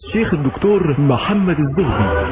شيخ الدكتور محمد الزهري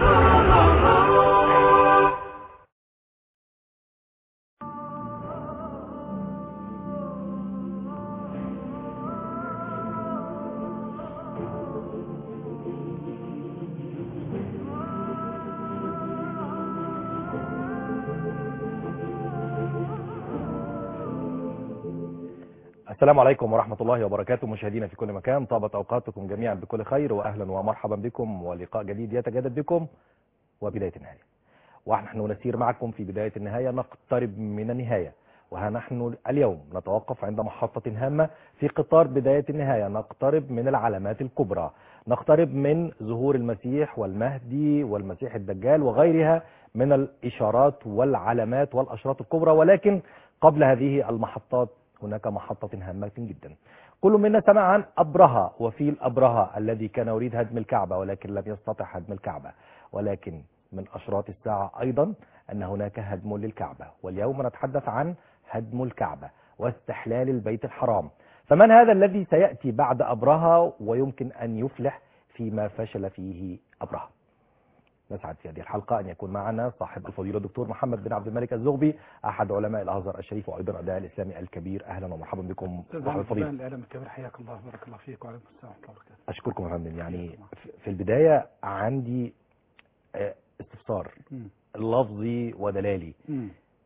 السلام عليكم ورحمة الله وبركاته مشاهدينا في كل مكان طابت أوقاتكم جميعا بكل خير وأهلا ومرحبا بكم ولقاء جديد يتجدد بكم وبداية النهاية ونحن نسير معكم في بداية النهاية نقترب من النهاية وها نحن اليوم نتوقف عند محطة هامة في قطار بداية النهاية نقترب من العلامات الكبرى نقترب من ظهور المسيح والمهدي والمسيح الدجال وغيرها من الإشارات والعلامات والأشراط الكبرى ولكن قبل هذه المحطات هناك محطة هامة جدا كل منا سمع عن أبرهة وفيل أبرهة الذي كان يريد هدم الكعبة ولكن لم يستطع هدم الكعبة ولكن من أشراط الساعة أيضا أن هناك هدم للكعبة واليوم نتحدث عن هدم الكعبة واستحلال البيت الحرام فمن هذا الذي سيأتي بعد أبرهة ويمكن أن يفلح فيما فشل فيه أبرهة نسعد في هذه الحلقة أن يكون معنا صاحب الفضيلة الدكتور محمد بن عبد الملك الزغبي أحد علماء الأزهر الشريف وأيضا الداعي الإسلامي الكبير أهلا ومرحبا بكم صاحب الفضيلة الإعلام الكبير حياك الله بارك الله فيك وعليكم السلام ورحمة الله وبركاته أشكركم يا فندم يعني في البداية عندي آه، استفسار مم. لفظي ودلالي مم.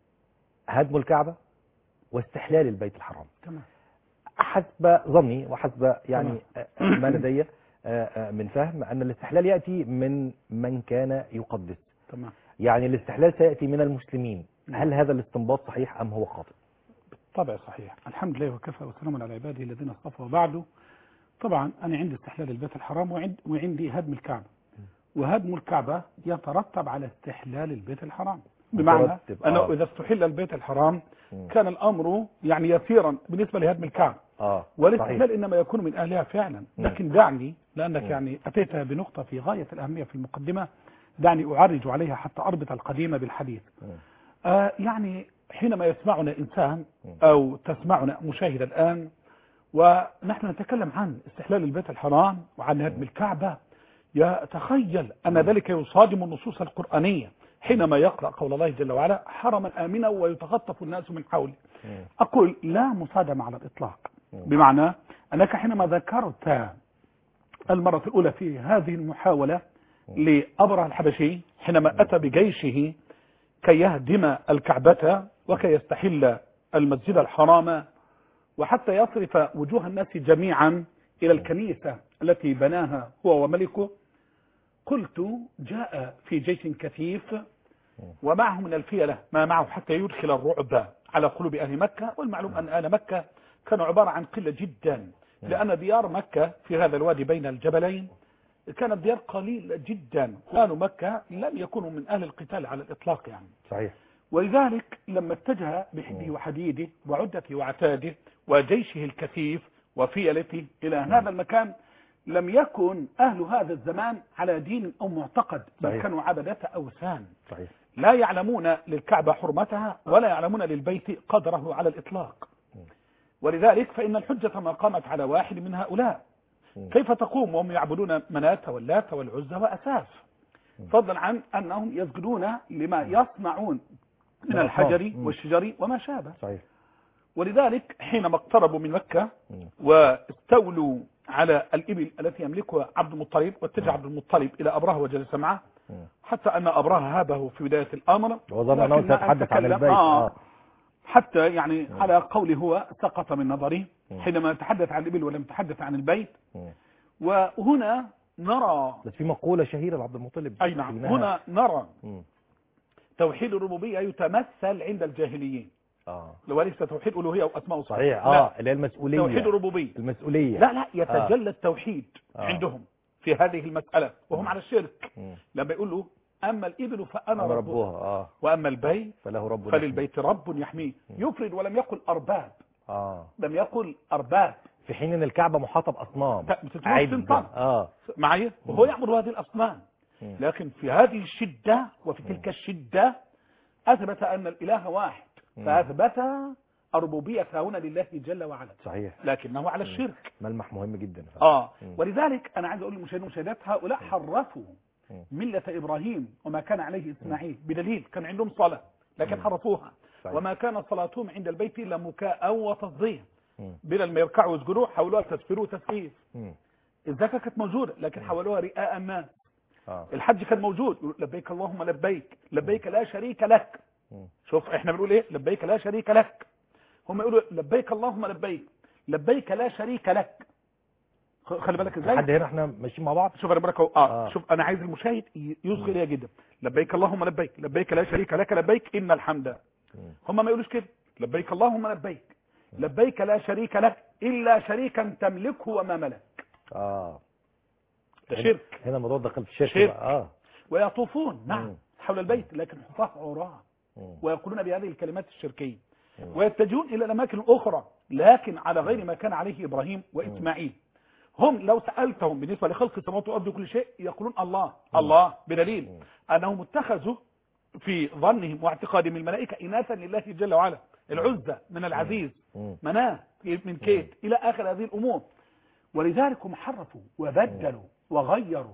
هدم الكعبة واستحلال البيت الحرام تمام حسب ظني وحسب يعني آه، ما لدي آه، آه، من فهم أن الاستحلال يأتي من من كان يقدس تمام يعني الاستحلال سيأتي من المسلمين نعم. هل هذا الاستنباط صحيح أم هو خاطئ طبع صحيح الحمد لله وكفى وسلام على عباده الذين اصطفى وبعده طبعا أنا عندي استحلال البيت الحرام وعند وعندي هدم الكعبة وهدم الكعبة يترتب على استحلال البيت الحرام بمعنى مترتب، أنه آه. إذا استحل البيت الحرام مم. كان الأمر يعني يسيرا بالنسبة لهدم الكعبة اه والاستحلال إنما يكون من أهلها فعلا مم. لكن دعني لأنك مم. يعني أتيت بنقطة في غاية الأهمية في المقدمة دعني أعرج عليها حتى أربط القديم بالحديث مم. آه يعني حينما يسمعنا إنسان مم. أو تسمعنا مشاهد الآن ونحن نتكلم عن استحلال البيت الحرام وعن هدم الكعبة يتخيل أن ذلك يصادم النصوص القرآنية حينما يقرأ قول الله جل وعلا حرما آمنا ويتخطف الناس من حوله مم. أقول لا مصادمة على الإطلاق مم. بمعنى أنك حينما ذكرت المرة الأولى في هذه المحاولة لأبرهة الحبشي حينما أتى بجيشه كي يهدم الكعبة وكي يستحل المسجد الحرام وحتى يصرف وجوه الناس جميعا إلى الكنيسة التي بناها هو وملكه قلت جاء في جيش كثيف ومعه من الفيلة ما معه حتى يدخل الرعب على قلوب أهل مكة والمعلوم أن أهل مكة كانوا عبارة عن قلة جدا لأن ديار مكة في هذا الوادي بين الجبلين كانت ديار قليلة جدا كانوا مكة لم يكونوا من أهل القتال على الإطلاق يعني صحيح ولذلك لما اتجه بحده وحديده وعدته وعتاده وجيشه الكثيف وفيلته إلى هذا المكان لم يكن أهل هذا الزمان على دين أو معتقد بل صحيح. كانوا عبدة أوثان صحيح لا يعلمون للكعبة حرمتها ولا يعلمون للبيت قدره على الإطلاق ولذلك فإن الحجة ما قامت على واحد من هؤلاء مم. كيف تقوم وهم يعبدون مناة واللات والعزى وأساس فضلا عن أنهم يسجدون لما يصنعون من نعم. الحجر مم. والشجر وما شابه صحيح ولذلك حينما اقتربوا من مكة مم. واستولوا على الإبل التي يملكها عبد المطلب واتجه عبد المطلب إلى أبرهة وجلس معه مم. حتى أن أبرهة هابه في بداية الأمر وظن أنه لكن سيتحدث عن أتكلم- البيت آه آه. حتى يعني على قولي هو سقط من نظري مم. حينما تحدث عن الإبل ولم يتحدث عن البيت مم. وهنا نرى بس في مقولة شهيرة لعبد المطلب أي نعم حينها- هنا نرى مم. توحيد الربوبية يتمثل عند الجاهليين اه وليس توحيد ألوهية أو أسماء وصفات صحيح لا. اه اللي هي المسؤولية توحيد الربوبية المسؤولية لا لا يتجلى التوحيد آه. عندهم في هذه المسألة وهم على الشرك مم. لما يقول له أما الإبل فأنا أنا ربها ربها اه وأما البيت فله رب فللبيت رب يحميه يفرد ولم يقل أرباب اه لم يقل أرباب في حين ان الكعبة محاطة بأصنام لا، بتتوسط عدة صنم. اه معي وهو يعبد هذه الأصنام مم. لكن في هذه الشدة وفي تلك الشدة أثبت أن الإله واحد مم. فأثبت الربوبية هنا لله جل وعلا صحيح لكنه على الشرك ملمح مهم جدا اه مم. ولذلك انا عايز اقول للمشاهدين والمشاهدات هؤلاء حرفوا مم. ملة ابراهيم وما كان عليه اسماعيل بدليل كان عندهم صلاة لكن مم. حرفوها صحيح. وما كان صلاتهم عند البيت الا مكاء وتصديه مم. بدل ما يركعوا ويسجدوا حولوها تسفير وتسقيف مم. الزكاة كانت موجودة لكن حولوها رئاء الناس اه الحج كان موجود يقول لبيك اللهم لبيك لبيك لا شريك لك مم. شوف احنا بنقول ايه لبيك لا شريك لك هم يقولوا لبيك اللهم لبيك لبيك لا شريك لك خ- خلي بالك ازاي لحد هنا احنا ماشيين مع بعض شوف انا بقولك اهو اه آه. شوف انا عايز المشاهد ي- يصغي ليا جدا لبيك اللهم لبيك لبيك لا شريك لك لبيك ان الحمد مم. هم ما يقولوش كده لبيك اللهم لبيك لبيك لا شريك لك الا شريكا تملكه وما ملك اه ده هنا- شرك هنا الموضوع دخل في الشرك شرك. بقى. اه ويطوفون نعم مم. حول البيت لكن حفاظ عراة مم. ويقولون بهذه الكلمات الشركية مم. ويتجهون إلى الأماكن الأخرى لكن على غير ما كان عليه إبراهيم وإسماعيل هم لو سألتهم بالنسبة لخلق السماوات والأرض وكل شيء يقولون الله الله بدليل أنهم اتخذوا في ظنهم واعتقادهم الملائكة إناثا لله جل وعلا العزة من العزيز مم. مناه من كيت إلى آخر هذه الأمور ولذلك هم حرفوا وبدلوا وغيروا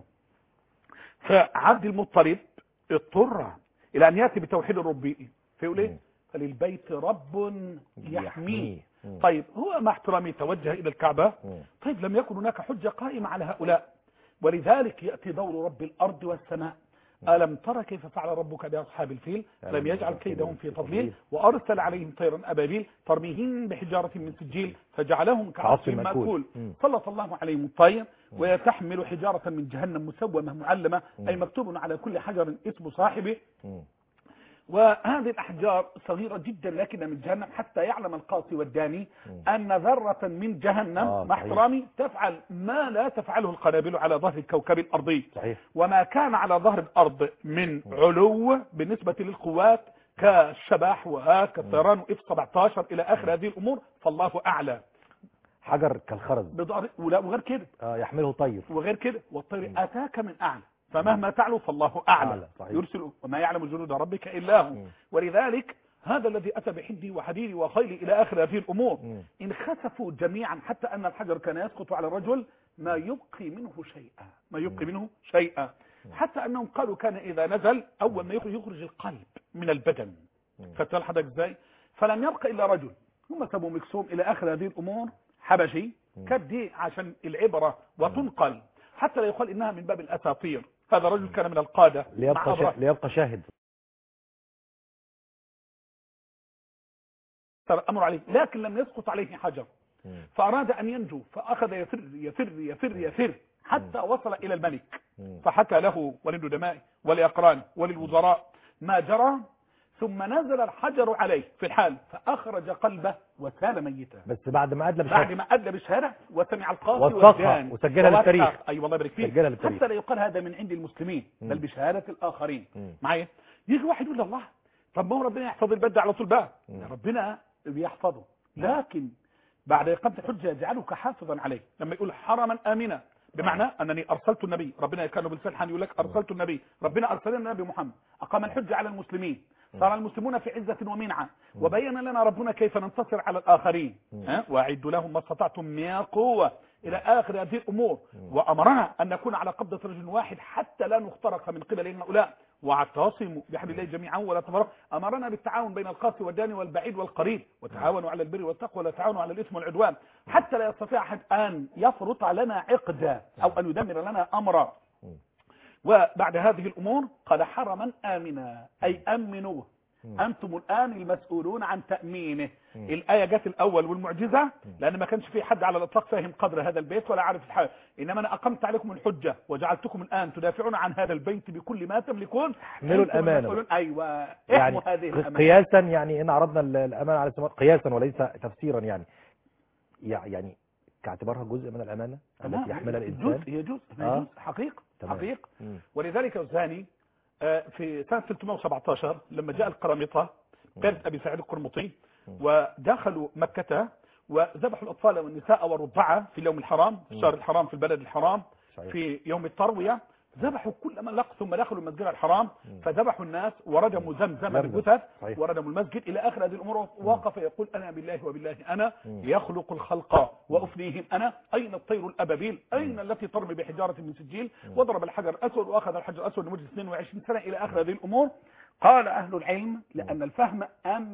فعبد المطلب اضطر إلى أن يأتي بتوحيد الربي فيقول إيه مم. فللبيت رب يحميه مم. طيب هو مع احترامي توجه إلى الكعبة مم. طيب لم يكن هناك حجة قائمة على هؤلاء ولذلك يأتي دور رب الأرض والسماء ألم ترى كيف فعل ربك بأصحاب الفيل لم يجعل كيدهم في تضليل وأرسل عليهم طيرا أبابيل ترميهم بحجارة من سجيل فجعلهم كعصف كعصف مأكول. مأكول مم. سلط الله عليهم الطير وتحمل حجارة من جهنم مسومة معلمة أي مكتوب على كل حجر اسم صاحبه مم. وهذه الأحجار صغيرة جدا لكنها من جهنم حتى يعلم القاصي والداني أن ذرة من جهنم آه، مع صحيح. احترامي تفعل ما لا تفعله القنابل على ظهر الكوكب الأرضي صحيح وما كان على ظهر الأرض من علو بالنسبة للقوات كالشبح وكالطيران اف 17 إلى آخر هذه الأمور فالله أعلى حجر كالخرز بضعر ولا وغير كده اه يحمله طير وغير كده والطير أتاك من أعلى فمهما تعلو فالله أعلى أعلى، صحيح. يرسل وما يعلم جنود ربك إلا هو مم. ولذلك هذا الذي أتى بحدي وحديدي وخيلي إلى آخر هذه الأمور مم. إن خسفوا جميعا حتى أن الحجر كان يسقط على الرجل ما يبقي منه شيئا ما يبقي منه شيئا حتى أنهم قالوا كان إذا نزل أول ما يخرج يخرج القلب من البدن فتل حدك ازاي فلم يبقى إلا رجل هم سابوا مكسوم إلى آخر هذه الأمور حبشي كانت دي عشان العبرة وتنقل حتى لا يقال إنها من باب الأساطير هذا رجل كان من القادة مع ليبقى شا... أبرهة. ليبقى شاهد ترى أمر عليه لكن لم يسقط عليه حجر مم. فأراد أن ينجو فأخذ يفر يفر يفر يفر حتى وصل إلى الملك مم. فحكى له ولد دمائه ولأقرانه وللوزراء ما جرى ثم نزل الحجر عليه في الحال فأخرج قلبه وكان ميتا بس بعد ما ادلى بعد بشهادة ما أدلى بالشهادة وسمع القاضي وثقها والجان وسجلها ووثق. للتاريخ. أي والله يبارك فيك سجلها للتاريخ. حتى لا يقال هذا من عند المسلمين بل مم. بشهادة الآخرين مم. معايا يجي واحد يقول الله طب ما هو ربنا يحفظ البلد على طول بقى مم. ربنا بيحفظه لكن بعد إقامة الحجة يجعلك حافظا عليه لما يقول حرما آمنا بمعنى أنني أرسلت النبي ربنا كانوا بالفلحان يقول لك أرسلت النبي ربنا أرسل لنا النبي محمد أقام الحجة على المسلمين صار المسلمون في عزة ومنعة وبين لنا ربنا كيف ننتصر على الآخرين ها؟ وأعدوا لهم ما استطعتم من قوة إلى آخر هذه الأمور وأمرنا أن نكون على قبضة رجل واحد حتى لا نخترق من قبل هؤلاء واعتصموا بحبل الله جميعا ولا تفرقوا أمرنا بالتعاون بين القاسي والداني والبعيد والقريب وتعاونوا على البر والتقوى ولا تعاونوا على الإثم والعدوان حتى لا يستطيع أحد أن يفرط لنا عقدا أو أن يدمر لنا أمرا وبعد هذه الأمور قال حرما آمنا أي أمنوه أنتم الآن المسؤولون عن تأمينه الآية جت الأول والمعجزة لأن ما كانش في حد على الإطلاق فاهم قدر هذا البيت ولا عارف الحال إنما أنا أقمت عليكم الحجة وجعلتكم الآن تدافعون عن هذا البيت بكل ما تملكون احملوا أنتم الأمانة. المسؤولون. أيوة يعني احموا هذه ق- الأمانة قياسا يعني ان عرضنا ال- الامانه على السماوات قياسا وليس تفسيرا يعني يع- يعني كاعتبارها جزء من الامانه تمام. التي يحملها هي الانسان جزء هي جزء هي آه. جزء حقيقة تمام. حقيقة مم. ولذلك الزاني آه، في سنة 317 لما جاء القرامطة كانت أبي سعيد القرمطي ودخلوا مكة وذبحوا الأطفال والنساء والرضعة في اليوم الحرام في الشهر الحرام في البلد الحرام صحيح. في يوم التروية ذبحوا كل من لق ثم دخلوا المسجد الحرام فذبحوا الناس ورجموا زمزم زمزم. بالجثث صحيح. وردموا المسجد الى اخر هذه الامور وقف يقول انا بالله وبالله انا مم. يخلق الخلق وافنيهم انا اين الطير الابابيل اين التي ترمي بحجاره من سجيل وضرب الحجر الاسود واخذ الحجر الاسود لمده 22 سنه الى اخر هذه الامور قال اهل العلم لان الفهم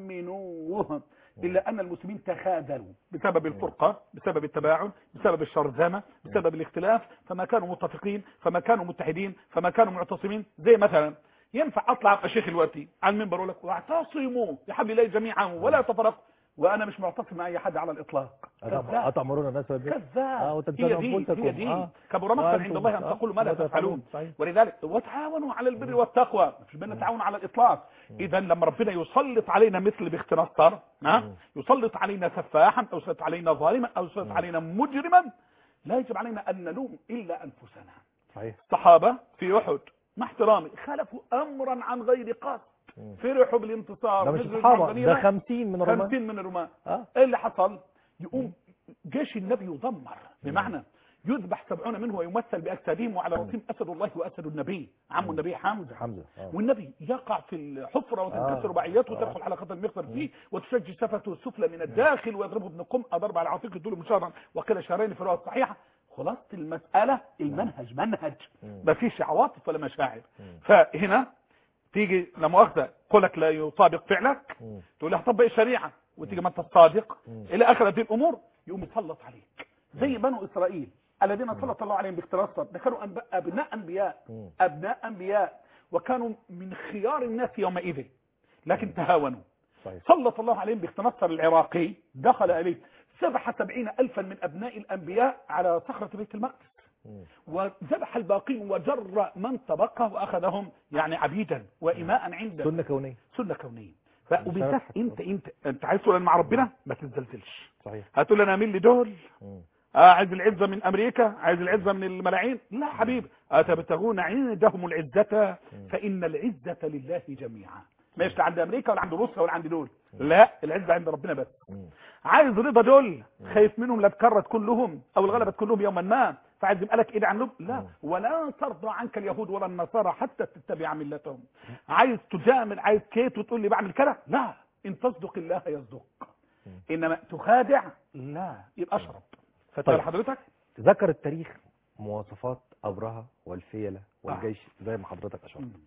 امنوهم الا ان المسلمين تخاذلوا بسبب الفرقه بسبب التباعد بسبب الشرذمه بسبب الاختلاف فما كانوا متفقين فما كانوا متحدين فما كانوا معتصمين زي مثلا ينفع اطلع ابقى شيخ دلوقتي على المنبر اقول لك واعتصموا بحبل الله جميعا ولا تفرقوا وانا مش معتصم مع اي حد على الاطلاق كذاب. أتأمرون الناس بالبر آه، كذاب وتنسون هي دي أنفسكم. هي دي آه. كبر مقتا وأنتم- عند الله ان آه. تقولوا ما لا ولا تفعلون صحيح. ولذلك وتعاونوا على البر والتقوى مش بينا تعاون على الاطلاق اذا لما ربنا يسلط علينا مثل بخت نصر ها يسلط علينا سفاحا او يسلط علينا ظالما او يسلط علينا مجرما لا يجب علينا ان نلوم الا انفسنا صحيح الصحابه في احد مع احترامي خالفوا امرا عن غير قصد فرحوا بالانتصار ده مش نزلوا صحابة الغنيمة. ده 50 من الرومان 50 من الرومان آه. ايه اللي حصل يقوم جيش النبي يدمر بمعنى يذبح سبعون منه ويمثل بأجسادهم وعلى رأسهم أسد الله وأسد النبي عم النبي حمزة حمزة آه. والنبي يقع في الحفرة وتنكسر آه. بعياته آه. وتدخل حلقة المغفر فيه وتشج شفته السفلى من الداخل ويضربه ابن قم ضرب على عاتقه طول شهرا وقيل شهرين في الرواية الصحيحة خلاصة المسألة المنهج منهج ما فيش عواطف ولا مشاعر فهنا تيجي لا مؤاخذة قولك لا يطابق فعلك مم. تقول له هطبق الشريعة وتيجي ما انت الصادق مم. الى اخر هذه الامور يقوم يسلط عليك زي بنو اسرائيل الذين سلط الله عليهم باختراصات ده كانوا أنب- ابناء انبياء مم. ابناء انبياء وكانوا من خيار الناس يومئذ لكن تهاونوا صحيح سلط الله عليهم باختنصر العراقي دخل عليه سبح سبعين ألفا من أبناء الأنبياء على صخرة بيت المقدس مم. وذبح الباقين وجر من تبقى وأخذهم يعني عبيدا وإماء عنده سنة كونية سنة كونية ف- وبالذات شرف. انت انت انت عايز تقول مع ربنا ما تتزلزلش صحيح هتقول انا مين لدول مم. آه عايز العزة من امريكا عايز العزة من الملاعين لا حبيبي اتبتغون عندهم العزة فان العزة لله جميعا مش عند امريكا ولا عند روسيا ولا عند دول لا العزة عند ربنا بس مم. عايز رضا دول خايف منهم لا تكرت كلهم او الغلبت كلهم يوما ما فعايز يبقى لك ايد عنهم لا ولا ترضى عنك اليهود ولا النصارى حتى تتبع ملتهم عايز تجامل عايز كيت وتقول لي بعمل كده لا ان تصدق الله يصدق انما تخادع لا يبقى اشرب فتقول طيب. حضرتك ذكر التاريخ مواصفات أبرهة والفيلة والجيش زي ما حضرتك أشرت مم.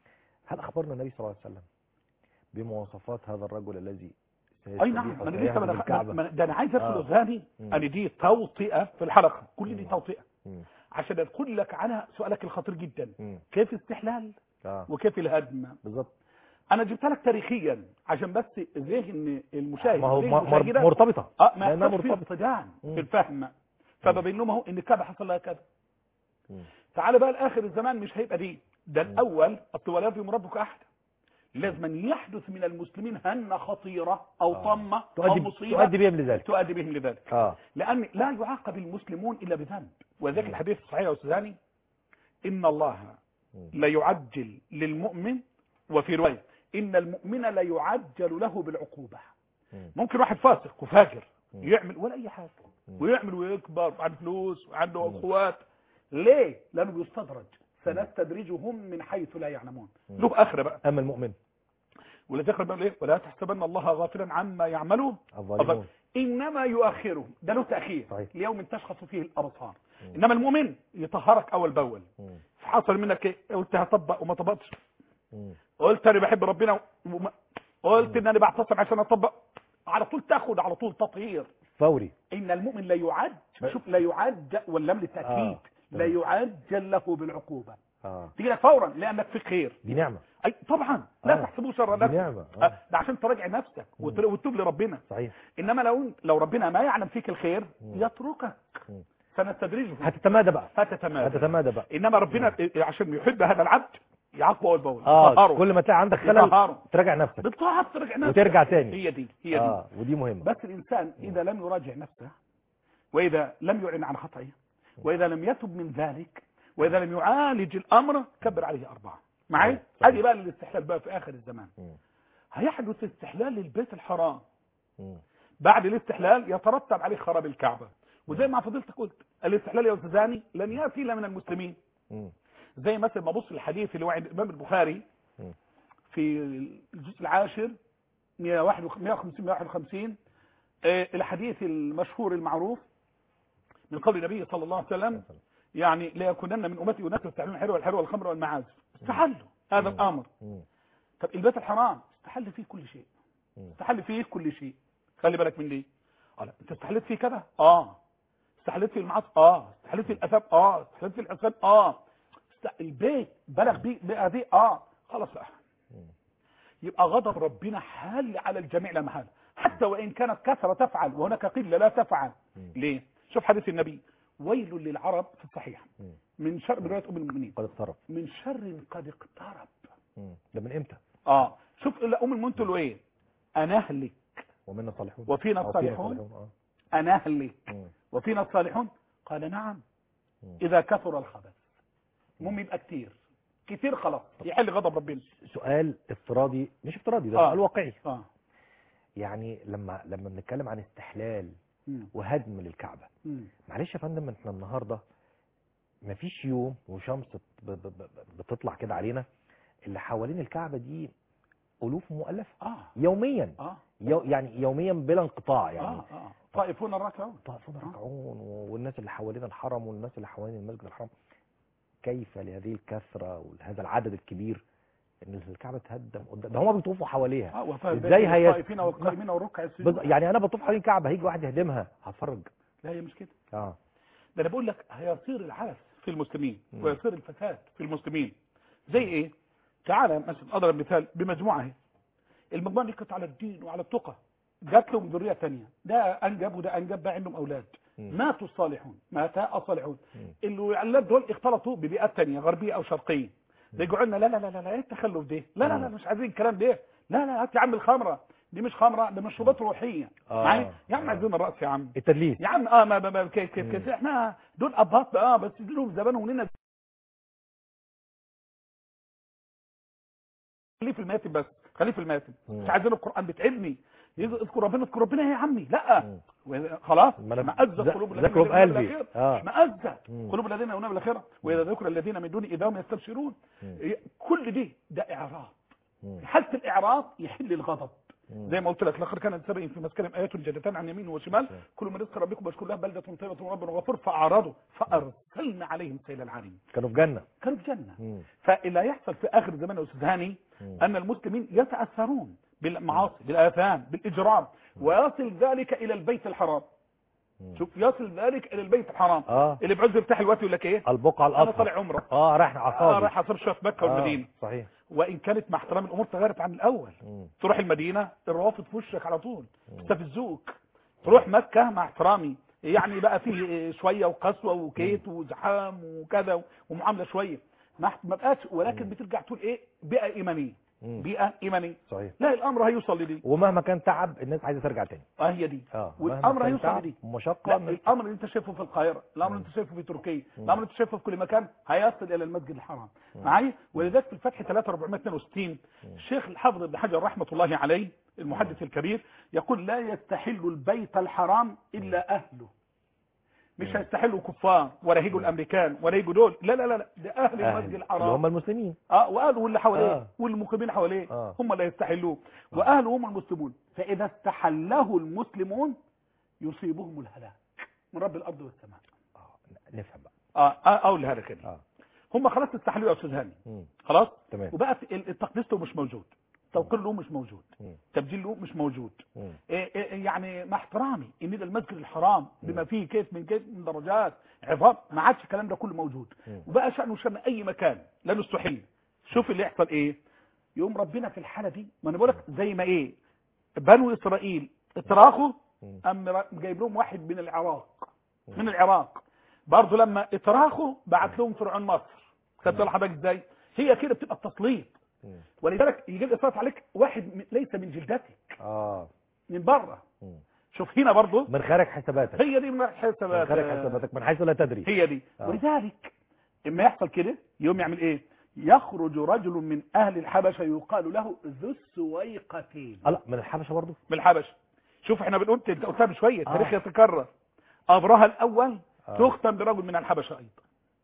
هل أخبرنا النبي صلى الله عليه وسلم بمواصفات هذا الرجل الذي اي نعم سيستبيح ما انا لسه وسيهدم ما الكعبة دخ- ما- ده انا عايز ادخل آه. اذهاني مم. ان دي توطئه في الحلقه كل دي توطئه مم. عشان ادخل لك على سؤالك الخطير جدا مم. كيف استحلال اه وكيف الهدم بالظبط انا جبت لك تاريخيا عشان بس ذهن المشاهد ما هو وذهن م- مر- المشاهدة- مرتبطة اه ما لأنها يحتاج في مرتبطة. اصطدام مم. في الفهم فببين لهم اهو ان الكعبه حصل لها كذا مم. تعال بقى لاخر الزمان مش هيبقى دي ده الاول اصل ولا يظلم ربك احد لازم أن يحدث من المسلمين هنه خطيره او آه. طمه او تؤدي مصيبه تؤدي بهم لذلك تؤدي بهم لذلك اه لأن لا يعاقب المسلمون إلا بذنب وذلك الحديث الصحيح يا أستاذ هاني إن الله لا يعجل للمؤمن وفي رواية إن المؤمن لا يعجل له بالعقوبة مم. ممكن واحد فاسق وفاجر مم. يعمل ولا أي حاجة مم. ويعمل ويكبر وعنده فلوس وعنده مم. أخوات ليه؟ لأنه بيستدرج سنستدرجهم من حيث لا يعلمون مم. له آخر بقى أما المؤمن ولذلك بقى إيه ولا تحسبن الله غافلا عما يعملون الظالمون انما يؤخرهم ده له تاخير صحيح. ليوم تشخص فيه الابصار مم. انما المؤمن يطهرك اول باول مم. حصل منك ايه قلت هطبق وما طبقتش مم. قلت انا بحب ربنا وما قلت ان انا بعتصم عشان اطبق على طول تاخد على طول تطهير فوري ان المؤمن لا يعد بس- شوف لا يعد واللام للتاكيد آه. لا يعجل له بالعقوبه اه تيجي لك فورا لانك في خير دي نعمة اي طبعا لا آه. تحسبوه شر دي نفسك نعمة آه. آه، ده عشان تراجع نفسك وت- وتتوب لربنا صحيح انما لو لو ربنا ما يعلم فيك الخير مم. يتركك مم. سنستدرجهم هتتمادى بقى فتتمادى هتتمادى بقى انما ربنا عشان يحب هذا العبد يعاقبه اول باول اه يطهره. كل ما تلاقي عندك خلل يطهره. تراجع نفسك بالطاعه ترجع نفسك وترجع تاني هي دي هي دي اه ودي مهمة بس الانسان اذا لم يراجع نفسه واذا لم يعلن عن خطئه واذا لم يتب من ذلك واذا لم يعالج الامر كبر عليه اربعه معي صحيح. صحيح. ادي بقى الاستحلال بقى في اخر الزمان مم. هيحدث استحلال للبيت الحرام مم. بعد الاستحلال يترتب عليه خراب الكعبه وزي ما فضلتك قلت الاستحلال يا استاذ هاني لن ياتي الا من المسلمين مم. زي مثلا ما ابص الحديث اللي هو عند الامام البخاري مم. في الجزء العاشر 151 150 151 آه، الحديث المشهور المعروف من قول النبي صلى الله عليه وسلم يعني لا يكونن من امتي اناس يستحلون الحلوى والحلوى والخمر والمعازف استحلوا هذا مم. الامر مم. طب البيت الحرام استحل فيه كل شيء مم. استحل فيه كل شيء خلي بالك من دي قال انت استحلت فيه كذا اه استحلت فيه المعاصي اه استحلت فيه الاثاب اه استحلت فيه الحساب اه است- البيت بلغ بيه بقى دي اه خلاص لا مم. يبقى غضب ربنا حال على الجميع لا محاله حتى وان كانت كثره تفعل وهناك قله لا تفعل مم. ليه شوف حديث النبي ويل للعرب في الصحيح مم. من شر بروايه ام المؤمنين قد اقترب من شر قد اقترب مم. ده من امتى اه شوف إلا ام المؤمنين تقول له ايه انا اهلك ومنا الصالحون وفينا أو فينا الصالحون اه انا اهلك مم. وفينا الصالحون قال نعم مم. اذا كثر الخبث المهم يبقى كتير كتير خلاص يحل غضب ربنا سؤال افتراضي مش افتراضي ده آه. سؤال واقعي اه يعني لما لما بنتكلم عن استحلال مم. وهدم للكعبه مم. معلش يا فندم احنا النهارده مفيش يوم وشمس ب- ب- ب- بتطلع كده علينا اللي حوالين الكعبه دي الوف مؤلفه اه يوميا اه يو يعني يوميا بلا انقطاع يعني اه اه طائفون الركعون طائفون آه. ركعون والناس اللي حوالين الحرم والناس اللي حوالين المسجد الحرام كيف لهذه الكثره ولهذا العدد الكبير ان الكعبه تهدم قدام ده هم بيطوفوا حواليها اه وفاء إزاي هي- الطائفين والقائمين والركع السجود بز... يعني انا بطوف حوالين الكعبه هيجي واحد يهدمها هتفرج لا هي مش كده اه ده انا بقول لك هيصير العبث في المسلمين مم. ويصير الفساد في المسلمين زي ايه تعالى مثلا اضرب مثال بمجموعه اهي المجموعه دي كانت على الدين وعلى التقى جات لهم ذريه ثانيه ده انجب وده انجب بقى عندهم اولاد مم. ماتوا الصالحون مات الصالحون مم. الاولاد دول اختلطوا ببيئات ثانيه غربيه او شرقيه رجعوا لنا لا لا لا لا لا ايه التخلف ده لا لا لا مم. مش عايزين الكلام ده لا لا هات يا عم الخمره دي مش خمره ده مشروبات روحيه آه. معايا يا عم آه. عايزين الراس يا عم التدليس يا عم اه ما ما- ما كيف كيف مم. كيف احنا دول ابهات اه بس لهم زمانهم لنا خليه في الماتم بس خليه في الماتم مم. مش عايزين القران بتعبني يجي اذكر ربنا اذكر ربنا يا عمي لا مم. و- خلاص ما أنا مأزة ذ- قلوب الذين ذكروا يؤمنون بقلبي. بالآخرة. آه. مش مأزة مم. قلوب الذين يؤمنون بالاخره واذا ذكر الذين من دون اذا هم يستبشرون مم. كل دي ده اعراض مم. في حاله الاعراض يحل الغضب مم. زي ما قلت لك لقد كان سبع في مسكن ايات جدتان عن يمين وشمال صحيح. كل من رزق ربكم واشكر الله بلده طيبه ورب غفور فاعرضوا فارسلنا عليهم سيل العريم كانوا في جنه كانوا في جنه مم. فاللي هيحصل في اخر زمان يا استاذ هاني مم. ان المسلمين يتاثرون بالمعاصي بالاثام بالاجرام ويصل ذلك الى البيت الحرام مم. شوف يصل ذلك الى البيت الحرام اه اللي بعوز يفتح الوقت يقول لك ايه البقعه انا الاطهر طالع عمره اه رايح آه عصابي رايح اصير شويه في مكه والمدينه صحيح وان كانت مع احترام الامور تغيرت عن الاول مم. تروح المدينة الروافض في وشك على طول استفزوك تروح مكة مع احترامي يعني بقى فيه شوية وقسوة وكيت وزحام وكذا ومعاملة شوية ما ما بقاش ولكن بترجع تقول ايه بيئة ايمانية مم. بيئة ايمانية صحيح لا الامر هيوصل لدي ومهما كان تعب الناس عايزه ترجع تاني اه هي دي اه والامر مهما كان هيوصل تعب لدي ومشقه لا الناس- الامر اللي انت شايفه في القاهره الامر اللي انت شايفه في تركيا الامر اللي انت شايفه في كل مكان هيصل الى المسجد الحرام معايا ولذلك في الفتح 3462 الشيخ الحافظ ابن حجر رحمه الله عليه المحدث الكبير يقول لا يستحل البيت الحرام الا اهله مش هيستحلوا كفار ولا هيجوا الامريكان ولا هيجوا دول لا لا لا لا ده اهل أهل. المسجد اللي الحرام هم المسلمين اه واهله واللي حواليه آه. والمقيمين حواليه آه. هم اللي يستحلوه واهله هم المسلمون فاذا استحله المسلمون يصيبهم الهلاك من رب الارض والسماء آه. نفهم بقى اه اه اقول هذا كده اه هم خلاص استحلوا يا استاذ هاني مم. خلاص تمام وبقى في- ال- التقديس له مش موجود توقير له مش موجود مم. تبجيل له مش موجود مم. إيه إيه يعني مع احترامي ان ده المسجد الحرام بما فيه كيف من كيف من درجات عظام ما عادش الكلام ده كله موجود مم. وبقى شأنه شأن اي مكان لا نستحل شوف اللي يحصل ايه يوم ربنا في الحالة دي ما انا بقول لك زي ما ايه بنو اسرائيل اتراخوا مم. ام را- جايب لهم واحد من العراق من العراق برضه لما اتراخوا بعت لهم فرعون مصر خدت بالك حضرتك ازاي هي كده بتبقى التسليط مم. ولذلك يجي الاسراف عليك واحد م- ليس من جلدتك اه من بره مم. شوف هنا برضه من خارج حساباتك هي دي من من حسابات خارج حساباتك من حيث لا تدري هي دي آه. ولذلك اما يحصل كده يوم يعمل ايه يخرج رجل من اهل الحبشه يقال له ذو السويقتين اه لا من الحبشه برضه من الحبشه شوف احنا بنقول انت قلتها من شويه آه. التاريخ يتكرر ابرهه الاول آه. تختم برجل من الحبشه ايضا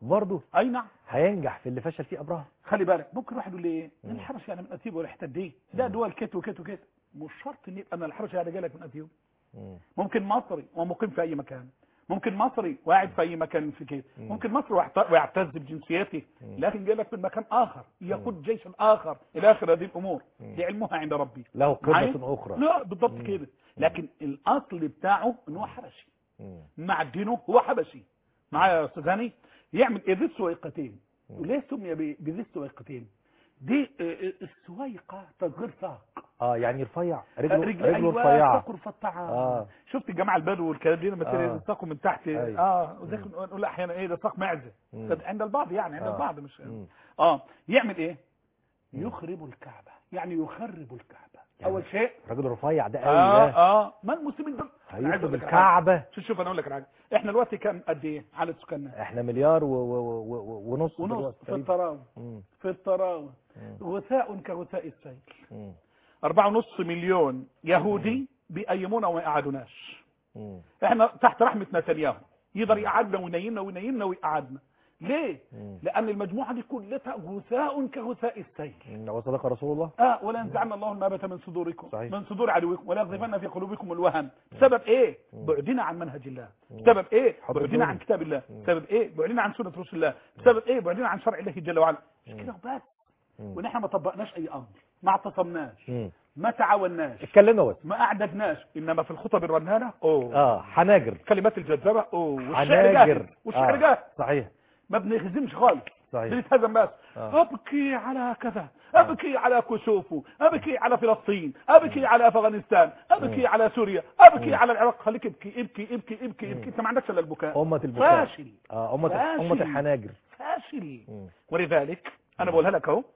برضه اي نعم هينجح في اللي فشل فيه ابراهيم خلي بالك ممكن واحد يقول لي ايه مم. الحبشه يعني من اثيوبيا ولا حته دي لا دول كت وكت وكت مش شرط ان يبقى انا الحبشه يعني جاي لك من اثيوبيا مم. ممكن مصري ومقيم في اي مكان ممكن مصري وقاعد في اي مكان في كده مم. ممكن مصري ويعت- ويعتز بجنسيته مم. لكن جاي لك من مكان اخر يقود جيشا اخر الى اخر هذه الامور مم. دي علمها عند ربي له معايا؟ قيمة أخرى لا بالضبط مم. كده لكن الاصل بتاعه ان هو حبشي مم. معدنه هو حبشي معايا يا استاذ هاني يعمل ايه ذي السويقتين مم. وليه سمي ب- بذي السويقتين دي آه، آه، السويقه تصغير ساق اه يعني رفيع رجله رجل رجله أيوة رفيعة ساق رفيعة آه. شفت الجماعه البدو والكلام دي لما آه. تلاقي ساقه من تحت أيوة. اه وزي نقول احيانا ايه ده ساق معزه مم. ده عند البعض يعني عند آه. البعض مش مم. اه يعمل ايه مم. يخرب الكعبه يعني يخرب الكعبه يعني اول شيء راجل رفيع ده قوي اه ده اه ما المسلمين دول أنا عايز هيخرب أقول لك على حاجة. الكعبة شوف شوف انا اقول لك على حاجه احنا دلوقتي كام قد ايه عدد سكاننا احنا مليار و... و... و... و... ونص ونص دلوقتي في تقريبا. الطراوه مم. في الطراوه مم. غثاء كغثاء السيل مم. أربعة ونص مليون يهودي بيأيمونا وما يقعدوناش مم. احنا تحت رحمة نتنياهو يقدر يقعدنا وينيمنا وينيمنا ويقعدنا ليه مم. لان المجموعة دي كلها غثاء كغثاء السيل مم. وصدق رسول الله اه ولا ينزعنا الله المابة من صدوركم صحيح. من صدور عدوكم ولا يقذفن في قلوبكم الوهن بسبب ايه مم. بعدنا عن منهج الله مم. بسبب ايه حب بعدنا الدنيا. عن كتاب الله مم. بسبب ايه بعدنا عن سنة رسول الله بسبب ايه بعدنا عن شرع الله جل وعلا مش مم. كده وبس مم. ونحن ما طبقناش اي امر ما اعتصمناش مم. ما تعاوناش اتكلمنا بس ما اعددناش انما في الخطب الرنانه اوه اه حناجر كلمات الجذابه اوه والشعر حناجر جاهز والشعر آه. جاهز صحيح ما بنهزمش خالص صحيح بنتهزم بس آه. ابكي على كذا ابكي على كسوفه ابكي على فلسطين ابكي على افغانستان ابكي مم. على سوريا ابكي مم. على العراق خليك ابكي ابكي ابكي ابكي مم. ابكي انت ما عندكش الا البكاء أمة البكاء فاشل اه أمة فاشل. أمة الحناجر فاشل مم. ولذلك انا بقولها لك اهو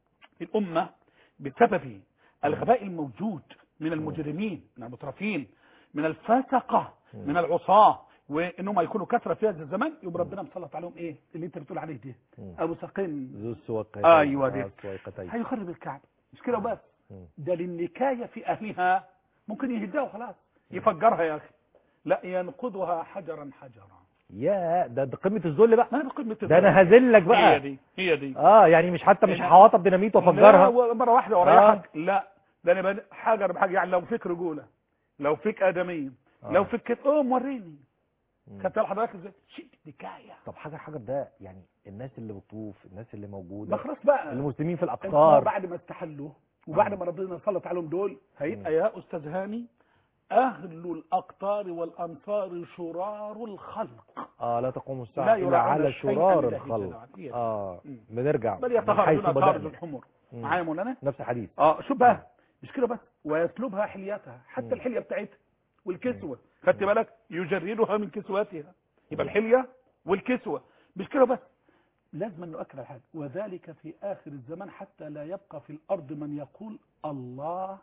الامه بسبب الغباء الموجود من المجرمين من المترفين من الفاسقه مم. من العصاه وانهم يكونوا كثره في هذا الزمان يبقى ربنا مسلط عليهم ايه اللي انت بتقول عليه ده مم. ابو ساقين ذو السويقتين أيوة دي. آه، السويقتين هيخرب الكعبه مش كده وبس مم. ده للنكايه في اهلها ممكن يهدها وخلاص يفجرها يا اخي لا ينقضها حجرا حجرا يا ده ده قمة الذل بقى ما بقمه ده انا هذلك هي بقى دي هي دي اه يعني مش حتى مش لا. هحوطها بديناميت وافجرها لا مره واحده آه. واريحك لا ده انا بد- حجر بحاجه يعني لو فيك رجوله لو فيك ادميه آه. لو فيك كده قوم وريني مم. خدت حضرتك ازاي شيء نكايه طب حجر حجر ده يعني الناس اللي بتطوف الناس اللي ما موجوده خلاص بقى المسلمين في انت الاقطار بعد ما استحلوا وبعد ما ربنا سلط عليهم دول هيبقى يا استاذ هاني اهل الاقطار والامصار شرار الخلق اه لا تقوم لا الساعه الا يراعون على شيئاً شرار لله جل الخلق وعلا. هي دي. اه مم. بنرجع بل من حيث يتخرجون خارج بدأنا الحمر مم. معايا يا مولانا نفس الحديث اه شوف بقى مش كده بس ويسلبها حليتها حتى الحليه بتاعتها والكسوه خدت بالك يجردها من كسوتها يبقى الحليه والكسوه مش كده بس لازم أن نؤكد على حاجه وذلك في اخر الزمان حتى لا يبقى في الارض من يقول الله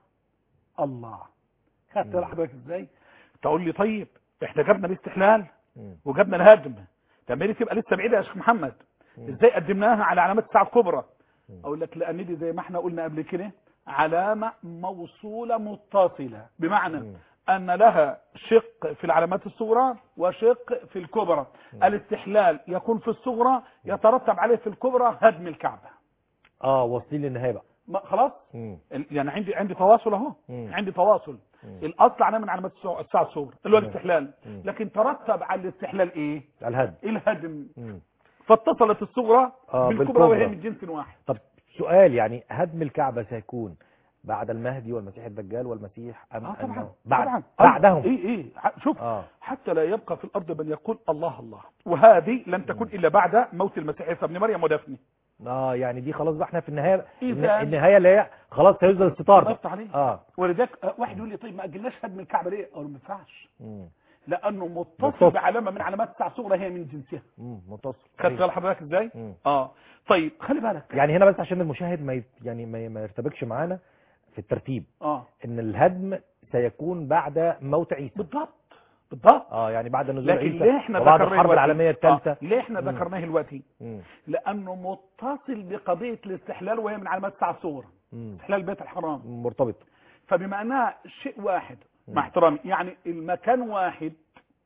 الله خدت بالك حضرتك ازاي تقول لي طيب احنا جبنا الاستحلال مم. وجبنا الهدم طب ما دي تبقى لسه بعيده يا شيخ محمد مم. ازاي قدمناها على علامات الساعه الكبرى مم. اقول لك لان دي زي ما احنا قلنا قبل كده علامه موصوله متصله بمعنى مم. ان لها شق في العلامات الصغرى وشق في الكبرى الاستحلال يكون في الصغرى يترتب عليه في الكبرى هدم الكعبه اه واصلين للنهايه بقى ما- خلاص مم. ال- يعني عندي عندي تواصل اهو مم. عندي تواصل مم. الاصل علامه من علامات الساعه الساعة الصغرى اللي هو مم. الاستحلال مم. لكن ترتب على الاستحلال ايه الهدم الهدم مم. فاتصلت الصغرى آه، بالكبرى بالكبرى. وهي من جنس واحد طب سؤال يعني هدم الكعبه سيكون بعد المهدي والمسيح الدجال والمسيح ام اه طبعا أنه بعد طبعا بعدهم ايه ايه ح- شوف اه حتى لا يبقى في الارض من يقول الله الله وهذه لن تكون الا بعد موت المسيح عيسى ابن مريم ودفنه اه يعني دي خلاص بقى احنا في النهايه إذا- النهايه اللي هي خلاص هينزل الستار الله بقى. يفتح عليه اه ولذلك آه، واحد يقول لي طيب ما اجلناش هدم الكعبه ليه؟ اقول له ما ينفعش مم. لانه متصل متصل. بعلامه من علامات الساعه الصغرى هي من جنسها مم. متصل خدت بال حضرتك ازاي؟ مم. اه طيب خلي بالك يعني هنا بس عشان المشاهد ما يت... يعني ما, ما يرتبكش معانا في الترتيب اه ان الهدم سيكون بعد موت عيسى بالضبط بالضبط اه يعني بعد نزول لكن عيسى ليه احنا وبعد ذكرناه الحرب دلوقتي؟ العالميه الثالثه آه. ليه احنا مم. ذكرناه دلوقتي؟ مم. لانه متصل بقضيه الاستحلال وهي من علامات الساعه الصغرى مم. استحلال بيت الحرام مرتبط فبما انها شيء واحد مم. مع احترامي يعني المكان واحد مم.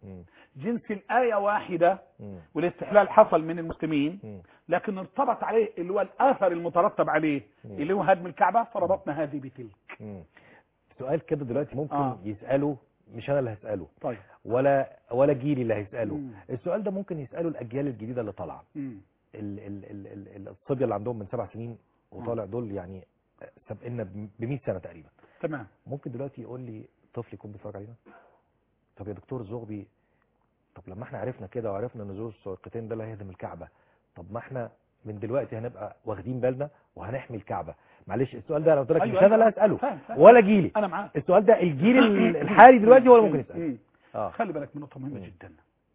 جنس الآية واحدة مم. والاستحلال حصل من المسلمين مم. لكن ارتبط عليه اللي هو الآثر المترتب عليه مم. اللي هو هدم الكعبة فربطنا هذه بتلك مم. سؤال كده دلوقتي ممكن آه. يسأله مش انا اللي هسأله طيب ولا ولا جيلي اللي هيسأله مم. السؤال ده ممكن يسأله الأجيال الجديدة اللي طالعة مم. ال- ال- ال- ال- ال- الصبية اللي عندهم من سبع سنين وطالع دول يعني سابقنا ب 100 سنة تقريبا تمام ممكن دلوقتي يقول لي طفل يكون بيتفرج علينا طب يا دكتور زغبي طب لما احنا عرفنا كده وعرفنا ان ذو السويقتين ده اللي هيهدم الكعبة طب ما احنا من دلوقتي هنبقى واخدين بالنا وهنحمي الكعبة معلش السؤال ده انا قلت لك أيوة، مش انا اللي أيوة. هسأله فاهم، فاهم. ولا جيلي أنا معاك السؤال ده الجيل ال- الحالي دلوقتي هو اللي ممكن يسأله مم. اه خلي بالك من نقطة مهمة مم. جدا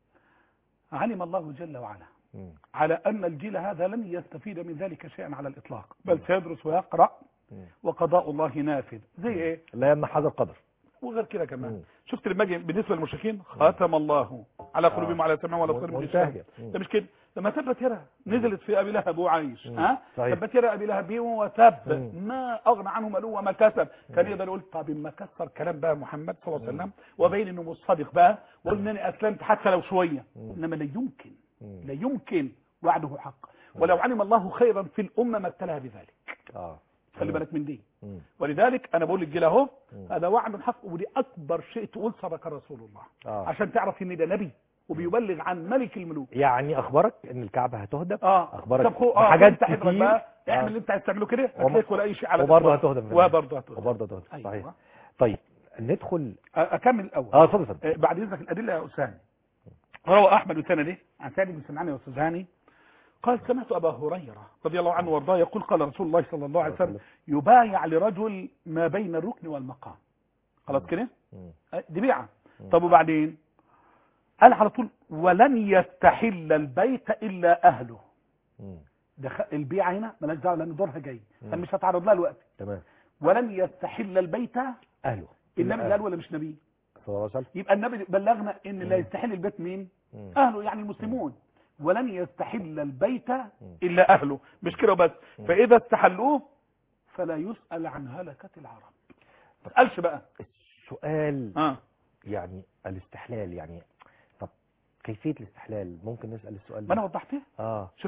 علم الله جل وعلا مم. على أن الجيل هذا لن يستفيد من ذلك شيئا على الإطلاق بل سيدرس ويقرأ مم. وقضاء الله نافذ زي إيه لا يمنع هذا القدر وغير كده كمان مم. شفت لما اجي بالنسبه للمشركين ختم الله على قلوبهم آه. وعلى سمعهم وعلى قلوبهم غشاوة. منتهية. مم. ده مش كده لما تبت يرى نزلت في ابي لهب وعايش مم. ها صحيح. تبت يرى ابي لهب وتب مم. ما اغنى عنه ماله وما كسب كان يقدر يقول طب ما كسر كلام بقى محمد صلى الله عليه وسلم وبين انه مش صادق بقى وقول انني اسلمت حتى لو شويه مم. انما لا يمكن مم. لا يمكن وعده حق ولو علم الله خيرا في الامه ما ابتلاها بذلك اه خلي بالك من دي مم. ولذلك انا بقول للجيل اهو مم. هذا وعد حق ودي اكبر شيء تقول صدق رسول الله اه عشان تعرف ان ده نبي وبيبلغ عن ملك الملوك يعني اخبرك ان الكعبة هتهدم اه اخبارك طب خو- اه بحاجات انت حضرتك كتير. بقى آه. اعمل اللي انت عايز تعمله كده وما- هتلاقي ولا اي شيء على وبرضه الإطلاق. هتهدم في النهاية. وبرضه هتهدم وبرضه هتهدم أيوة. صحيح طيب ندخل أ- اكمل الاول اه اتفضل اتفضل آه، بعد اذنك الادله يا اسامه روى احمد بسنده عن سعد بن سمعان والسزاني قال سمعت ابا هريره رضي الله عنه وارضاه يقول قال رسول الله صلى الله عليه وسلم يبايع لرجل ما بين الركن والمقام خلاص كده مم. آه، دي بيعه مم. طب وبعدين قال على طول ولن يستحل البيت الا اهله مم. ده خ- البيعه هنا مالهاش دعوه لان دورها جاي مم. انا مش هتعرض لها دلوقتي تمام ولن يستحل البيت اهله النبي أهله. قال ولا مش نبي صلى الله عليه وسلم يبقى النبي بلغنا ان لا مم. يستحل البيت مين مم. اهله يعني المسلمون ولن يستحل البيت الا اهله مش كده بس مم. فاذا استحلوه فلا يسال عن هلكه العرب ما تسالش بقى السؤال اه يعني الاستحلال يعني طب كيفية الاستحلال ممكن نسأل السؤال ما ده انا وضحتها اه شوف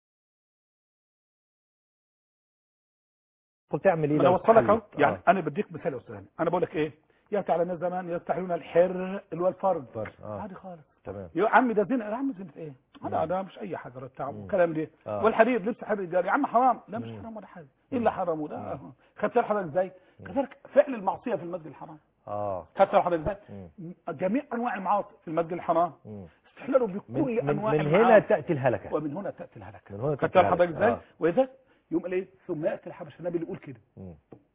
قلت تعمل ايه ما انا لو وصلك اهو استحلت؟ يعني آه. انا بديك مثال يا استاذ انا بقول لك ايه ياتي على الناس زمان يستحلون الحر اللي هو الفرد فرد. اه عادي خالص تمام يا عم ده زنا يا عم زنا ايه هذا مم. ده مش اي حاجه بتاع مم. الكلام ده آه. والحرير لبس حرير رجال يا عم حرام لا مش مم. حرام ولا حاجه ايه اللي حرمه ده مم. خدت حضرتك ازاي كذلك فعل المعصيه في المسجد الحرام اه خدت حضرتك ازاي مم. جميع انواع المعاصي في المسجد الحرام مم. استحلاله من, بكل من, انواع من هنا المعاصي تأتي الهلكة ومن هنا تاتي الهلكه من هنا خدت تأتي حضرتك الهلكة ازاي آه. واذا يوم قال ايه ثم ياتي الحبش النبي اللي يقول كده مم.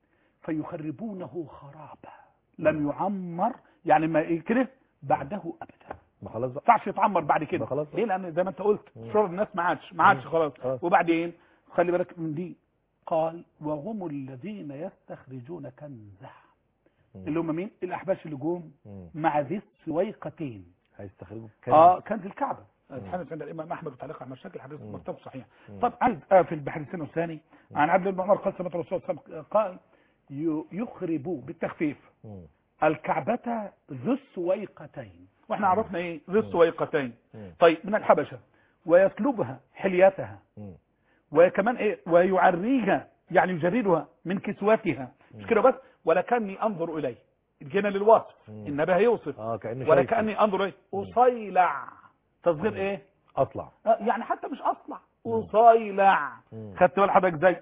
فيخربونه خرابا لم يعمر يعني ما إيه كده بعده ابدا ما خلاص ما بقى ينفعش يتعمر بعد كده ما خلاص بقى. ليه لان زي ما انت قلت مم. شرور الناس ما عادش ما عادش مم. خلاص خلاص. وبعدين خلي بالك من دي قال وهم الذين يستخرجون كنزه مم. اللي هم مين الاحباش اللي جم مم. مع ذي السويقتين هيستخرجوا كام اه كنز الكعبه مم. الحديث عند الامام احمد وتعليق على مشاكل الحديث مم. مرتبط صحيح مم. طب عايز اقفل بحديثنا الثاني عن عبد الله بن عمر قال سمعت الرسول صلى الله عليه وسلم قال ي- يخرب بالتخفيف مم. الكعبة ذو السويقتين واحنا عرفنا ايه ذو السويقتين مم. طيب من الحبشة ويسلبها حلياتها مم. وكمان ايه ويعريها يعني يجردها من كسوتها مش كده بس ولكني انظر اليه جينا للوصف مم. النبي هيوصف اه كأنه شايف ولكني انظر اليه اصيلع تصغير ايه اطلع آه، يعني حتى مش اصلع اصيلع مم. خدت بال حضرتك ازاي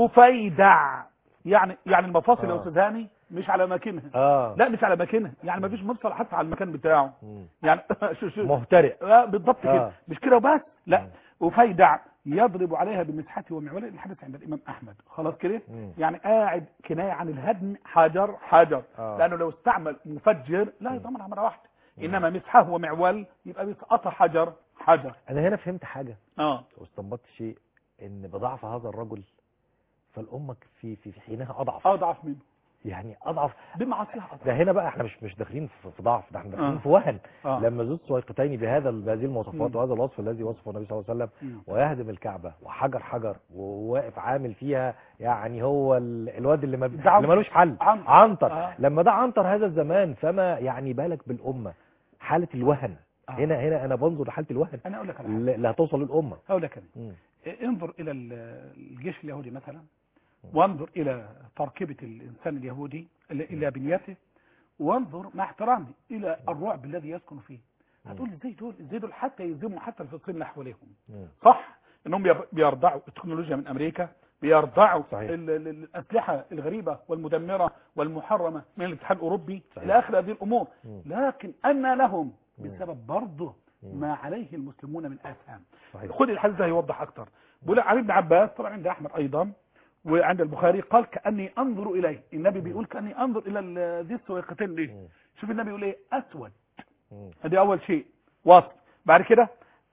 افيدع يعني يعني المفاصل يا آه. استاذ هاني مش على مكانها اه لا مش على مكانها يعني ما فيش مفصل حتى على المكان بتاعه مم. يعني شو شو مهترئ آه بالضبط كده آه. مش كده وبس مم. لا وفيدع يضرب عليها بمسحته ومعوله الحدث عند الامام احمد خلاص كده مم. يعني قاعد كنايه عن الهدم حجر حجر آه. لانه لو استعمل مفجر لا يضمنها مره واحده انما مسحه ومعول يبقى بيسقطها حجر حجر انا هنا فهمت حاجة اه واستنبطت شيء ان بضعف هذا الرجل فالامة في في في حينها اضعف اضعف منه يعني اضعف بمعاصيها اضعف ده هنا بقى احنا مش مش داخلين في في ضعف ده احنا داخلين آه. في وهن آه. لما ذو السويقتين بهذا بهذه المواصفات مم. وهذا الوصف الذي وصفه النبي صلى الله عليه وسلم مم. ويهدم الكعبة وحجر حجر وواقف عامل فيها يعني هو ال- الواد اللي ما ده عنتر. اللي ملوش حل عنتر. عنتر آه. لما ده عنتر هذا الزمان فما يعني بالك بالأمة حالة الوهن آه. هنا هنا انا بنظر لحاله الوهن انا اقول لك على حاجه اللي اللي هتوصل للامه اقول لك أنا. مم. انظر الى ال- الجيش اليهودي مثلا وانظر الى تركيبه الانسان اليهودي الى إلى بنيته وانظر مع احترامي الى الرعب الذي يسكن فيه هتقول ازاي دول ازاي دول حتى يلزموا حتى الفلسطينيين اللي حواليهم مم. صح انهم بير- بيرضعوا التكنولوجيا من امريكا بيرضعوا صحيح. ال- ال- الاسلحه الغريبه والمدمره والمحرمه من الاتحاد الاوروبي صحيح. الى اخر هذه الامور مم. لكن ان لهم مم. بسبب برضه مم. ما عليه المسلمون من اثام صحيح خذ الحديث ده يوضح اكثر بيقول عن ابن عباس طبعا عند احمد ايضا وعند البخاري قال كاني انظر اليه النبي بيقول كاني انظر الى ال- ذي السويقتين دي مم. شوف النبي يقول ايه اسود مم. ادي اول شيء وصف بعد كده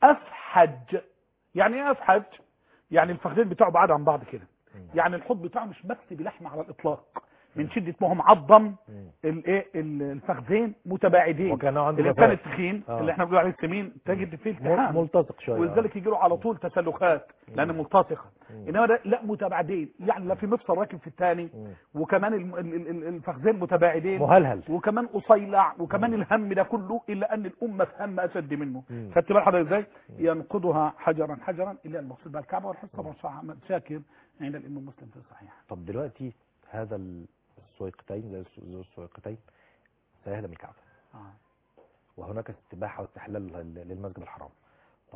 افحج يعني ايه افحج يعني الفخذين بتاعه بعاد عن بعض كده مم. يعني الحوض بتاعه مش مكسي بلحمه على الاطلاق من شده ما هو معظم مم. الايه ال- الفخذين متباعدين وكان عنده الانسان جفاف. التخين آه. اللي احنا بنقول عليه السمين تجد فيه مل- التحام ملتصق شويه ولذلك يجي له على طول تسلخات لان ملتصقه مم. انما ده لا متباعدين يعني لا في مفصل راكب في الثاني مم. وكمان الم- ال- ال- ال- الفخذين متباعدين مهلهل وكمان قصيلع وكمان الهم ده كله الا ان الامه في هم اشد منه مم. خدت بال حضرتك ازاي ينقضها حجرا حجرا الا المقصود بها الكعبه والحصه طبعا صح احمد شاكر عند الامام مسلم في الصحيح طب دلوقتي هذا السويقتين زي الس- زي السويقتين سيهدم الكعبه آه. وهناك استباحه واستحلال لل- للمسجد الحرام طب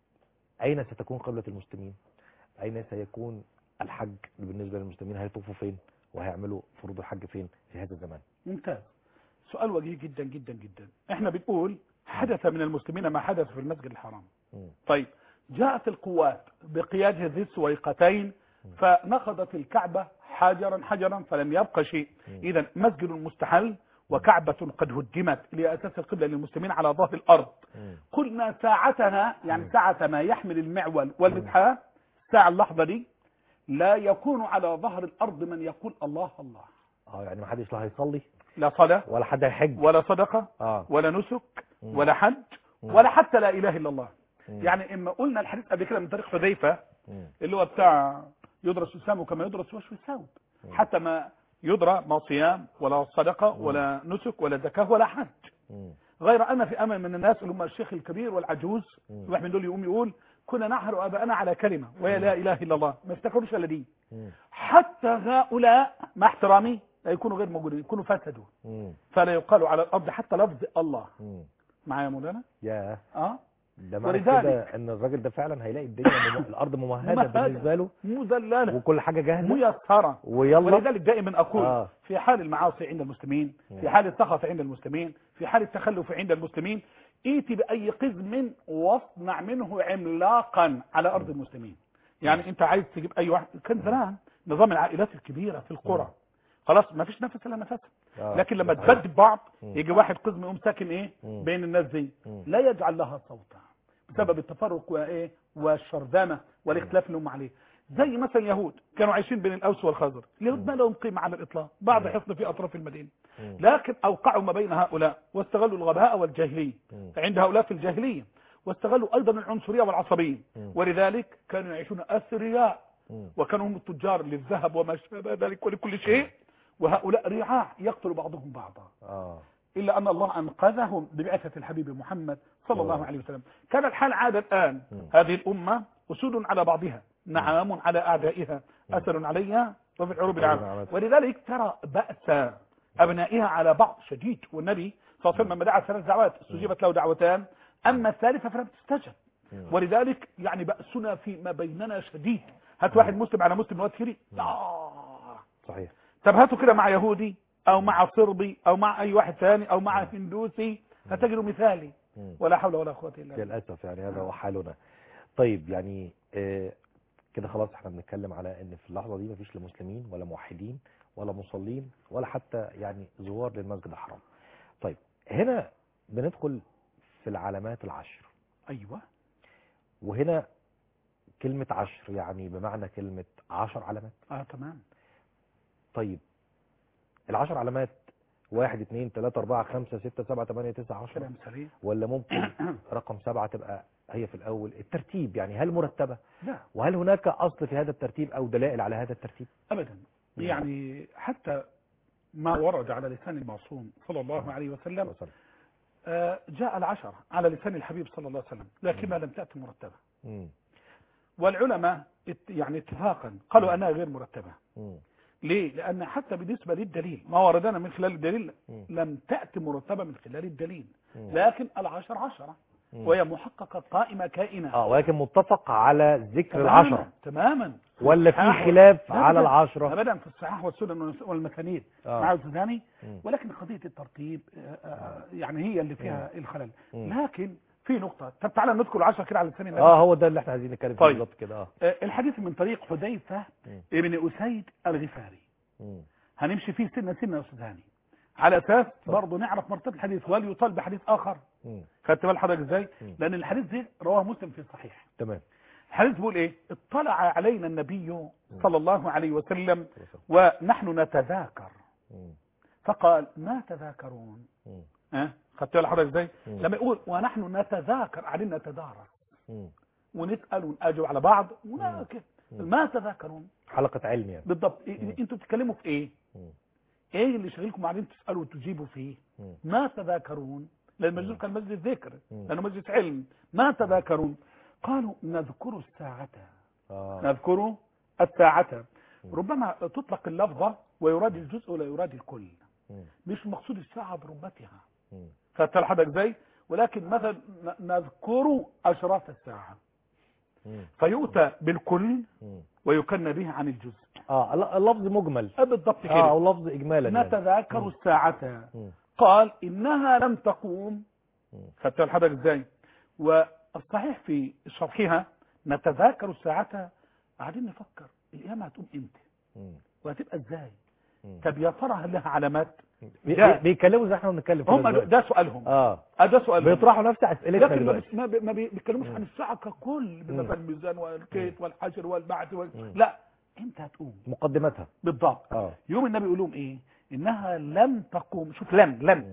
اين ستكون قبله المسلمين اين سيكون الحج بالنسبه للمسلمين هيطوفوا فين وهيعملوا فروض الحج فين في هذا الزمان ممتاز سؤال وجيه جدا جدا جدا احنا بنقول حدث من المسلمين ما حدث في المسجد الحرام مم. طيب جاءت القوات بقيادة ذي السويقتين فنقضت الكعبة حجرا حجرا فلم يبقى شيء إذا مسجد مستحل وكعبة قد هدمت لأساس القبلة للمسلمين على ظهر الأرض مم. قلنا ساعتها يعني ساعة ما يحمل المعول والمسحاه ساعة اللحظة دي لا يكون على ظهر الأرض من يقول الله الله اه يعني ما حدش لا هيصلي لا صلاة ولا حد هيحج ولا صدقة اه ولا نسك مم. ولا حج مم. ولا حتى لا إله إلا الله مم. يعني إما قلنا الحديث قبل كده من طريق حذيفة مم. اللي هو بتاع يدرس السام كما يدرس وشو الثوب حتى ما يدرى ما صيام ولا صدقة ولا نسك ولا زكاة ولا حج مم. غير أن في أمل من الناس اللي هم الشيخ الكبير والعجوز مم. واحد من دول يقوم يقول كنا نحر أباءنا على كلمة وهي لا إله إلا الله ما يفتكروش إلا دي مم. حتى هؤلاء مع احترامي لا يكونوا غير موجودين يكونوا فسدوا مم. فلا يقال على الأرض حتى لفظ الله مم. معايا يا مولانا ياه اه ده معنى ولذلك- كده ان الراجل ده فعلا هيلاقي الدنيا مم... الارض ممهده ممهدة. بالنسبه له مذللة وكل حاجه جاهزه ميسرة ويلا ولذلك دائما أقول آه. في حال المعاصي عند المسلمين مم. في حال السخط عند المسلمين في حال التخلف عند المسلمين ائتي بأي قزم واصنع منه عملاقا على أرض المسلمين يعني أنت عايز تجيب أي واحد كان زمان نظام العائلات الكبيرة في القرى خلاص ما فيش نفس الا نفسها آه. لكن لما صحيح. تبدل بعض مم. يجي واحد قزم يقوم ساكن ايه مم. بين الناس دي مم. لا يجعل لها صوتا بسبب التفرق وايه والشرذمه والاختلاف اللي هم عليه زي مثلا يهود كانوا عايشين بين الاوس والخزر اليهود ما لهم قيمه على الاطلاق بعض حصن في اطراف المدينه مم. لكن اوقعوا ما بين هؤلاء واستغلوا الغباء والجاهليه مم. عند هؤلاء في الجاهليه واستغلوا ايضا العنصريه والعصبيه مم. ولذلك كانوا يعيشون اثرياء مم. وكانوا هم التجار للذهب وما شابه ذلك ولكل شيء وهؤلاء رعاع يقتل بعضهم بعضا اه إلا أن الله أنقذهم ببعثة الحبيب محمد صلى الله الله. عليه وسلم كان الحال عادة الآن مم. هذه الأمة أسود على بعضها نعام على أعدائها أثر عليها وفي الحروب نعم. العام ولذلك ترى بأس أبنائها على بعض شديد والنبي صلى الله عليه وسلم لما دعا ثلاث دعوات استجيبت له دعوتان أما الثالثة فلم تستجب مم. ولذلك يعني بأسنا فيما بيننا شديد هات واحد مسلم على مسلم وادخلي آه صحيح طب هاتوا كده مع يهودي او مع صربي او مع اي واحد ثاني او مع هندوسي هتجدوا مثالي مم. ولا حول ولا قوه الا بالله للاسف يعني هذا هو حالنا طيب يعني آه كده خلاص احنا بنتكلم على ان في اللحظه دي مفيش لا مسلمين ولا موحدين ولا مصلين ولا حتى يعني زوار للمسجد الحرام طيب هنا بندخل في العلامات العشر ايوه وهنا كلمة عشر يعني بمعنى كلمة عشر علامات اه تمام طيب العشر علامات واحد اتنين تلاتة اربعة خمسة ستة سبعة تمانية تسعة عشر كلام سليم ولا ممكن رقم سبعة تبقى هي في الأول الترتيب يعني هل مرتبة لا وهل هناك أصل في هذا الترتيب أو دلائل على هذا الترتيب ابدا يعني حتى ما ورد على لسان المعصوم صلى الله عليه وسلم وصل. آه، جاء العشرة على لسان الحبيب صلى الله عليه وسلم لكنها لم تأتي مرتبة مم. والعلماء ات- يعني اتفاقا قالوا أنها غير مرتبة مم. ليه؟ لأن حتى بالنسبة للدليل ما وردنا من خلال الدليل مم. لم تأتي مرتبة من خلال الدليل مم. لكن العشر عشرة مم. وهي محققة قائمة كائنة اه ولكن متفق على ذكر تماماً، العشرة تماما ولا في الصحاح خلاف لا على أبداً. العشرة ابدا في الصحاح والسنن والمسانيد آه. مع الزداني مم. ولكن قضيه الترتيب آه، آه، يعني هي اللي فيها الخلل مم. لكن في نقطه طب تعالى نذكر العشره كده على لسان النبي اه هو ده اللي احنا عايزين نتكلم فيه طيب. بالظبط كده اه آه، الحديث من طريق حذيفه مم. ابن اسيد الغفاري مم. هنمشي فيه سنه سنه يا استاذ هاني على اساس برضه نعرف مرتبه الحديث وهل يطال بحديث اخر مم. خدت بال حضرتك ازاي مم. لان الحديث ده رواه مسلم في الصحيح تمام الحديث بيقول ايه اطلع علينا النبي صلى الله عليه وسلم ونحن نتذاكر مم. فقال ما تذاكرون مم. ها خدت بالك حضرتك ازاي مم. لما يقول ونحن نتذاكر قاعدين نتدارس مم. ونسال ونأجب على بعض وناكل ما تذاكرون حلقة علم يعني بالضبط إيه- انتوا بتتكلموا في ايه مم. ايه اللي شغلكم قاعدين تسالوا وتجيبوا فيه مم. ما تذاكرون لان المسجد كان مسجد ذكر مم. لانه مسجد علم ما تذاكرون قالوا نذكر الساعه اه نذكر الساعه ربما تطلق اللفظه ويراد الجزء ولا يراد الكل مم. مش مقصود الساعه برمتها مم. خدت حضرتك ازاي ولكن مثلا ن- نذكر اشراط الساعه مم. فيؤتى بالكل مم. ويكن به عن الجزء اه الل- اللفظ مجمل آه بالضبط اه كده او لفظ اجمالا يعني. نتذاكر الساعه مم. قال انها لم تقوم مم. خدت حضرتك ازاي والصحيح في شرحها نتذاكر الساعه قاعدين نفكر القيامه هتقوم امتى مم. وهتبقى ازاي مم. طب يا ترى هل لها علامات بي- ده- بي- بيتكلموا زي احنا بنتكلم كده هم دلوقتي. ده سؤالهم اه آه ده سؤالهم بيطرحوا نفس اسئلتنا لكن ما دلوقتي بي- ما بي- ما بي- بيتكلموش عن الساعه ككل مم. مثلا الميزان والكيت والحشر والبعث وال... مم. لا امتى هتقوم مقدمتها بالضبط اه يوم النبي يقول لهم ايه انها لم تقوم شوف لن لن مم.